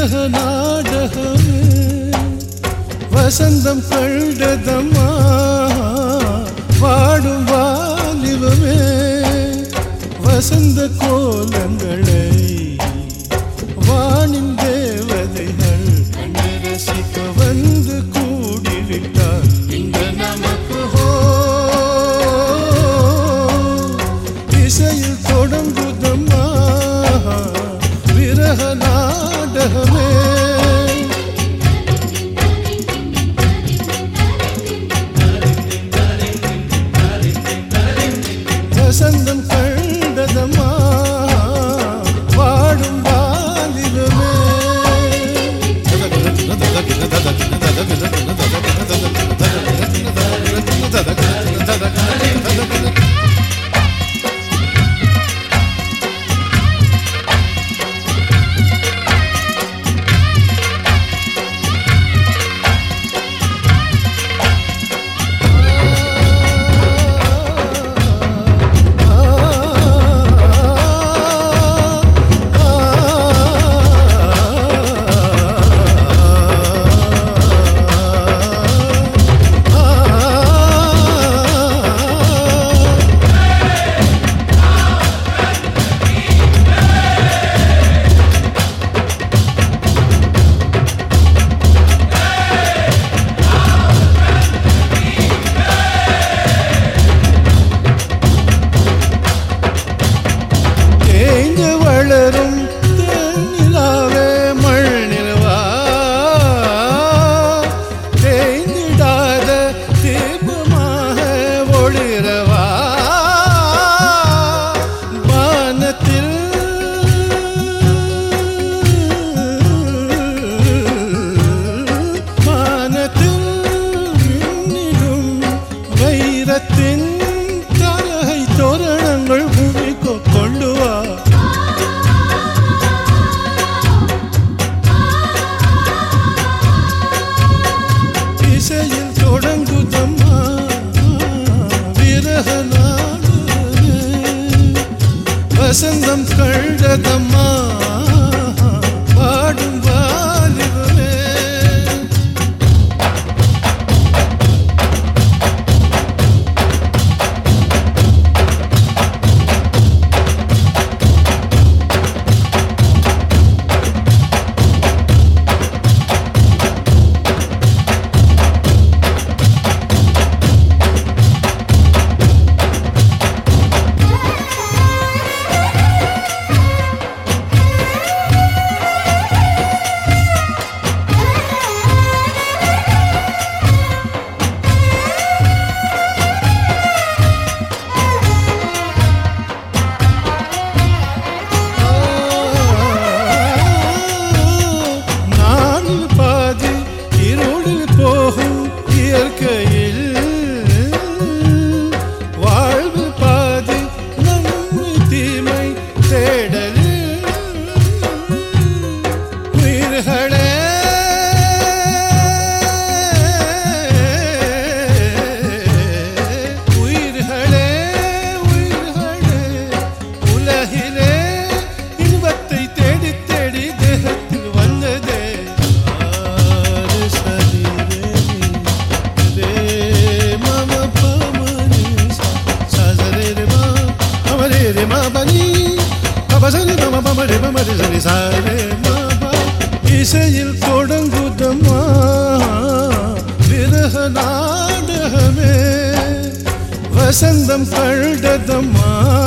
விரக நாடகமே வசந்தம் கண்டதம்மா வாடும் வாலிபமே வசந்த கோலங்களை வானின் தேவதைகள் கண்டு ரசிக்க வந்து கூடிவிட்டார் இந்த நமக்கு ஹோ இசையில் தொடங்குதம்மா விரக நாடகமே வசந்தம் கண்டதம்மா வாடும் வாலிபமே தேய்ந்து வளரும் தேனிலாவே மண்ணிலவா தேய்ந்திடாத தீபமாக ஒளிரவா வானத்தில் வானத்தில் மின்னிடும் வைரத்தின் கலகை தோரணங்கள் பூமிக்கு கொண்டு வா இசையில் தொடங்குதம்மா விரக நாடு வசந்தம் கண்டதம்மா பாடும் வாலிபமே நானில் பாதி இருளில் போகும் இயற்கையில் வாழ்வு பாதி நன்மை தீமை தேடலில் உயிர்களே உயிர்களே உயிர்களே உலகிலே இன்பத்தை தேடி தேடி தேகத்தில் வந்ததே ஆறு சரி ரே மம பமனி சரி ரே மா அமரே ரே மா பனி பபசனி மம பமரே பமரே சரி சாரே மா பா இசையில் தொடங்குதம்மா விரக நாடகமே வசந்தம் கண்டதம்மா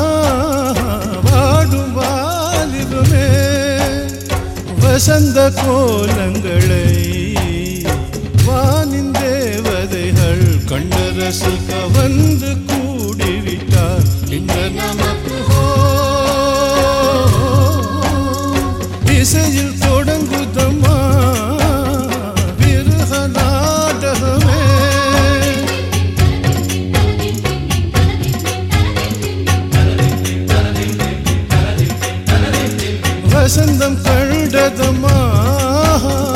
வாடும் வாலிபமே வசந்த கோலங்களை வானின் தேவதைகள் கண்டு ரசிக்க வந்து கூடிவிட்டார் இந்த நமக்கு ஹோ இசையில் தொடங்குதம்மா விரக நாடகமே வசந்தம் கண்டதம்மா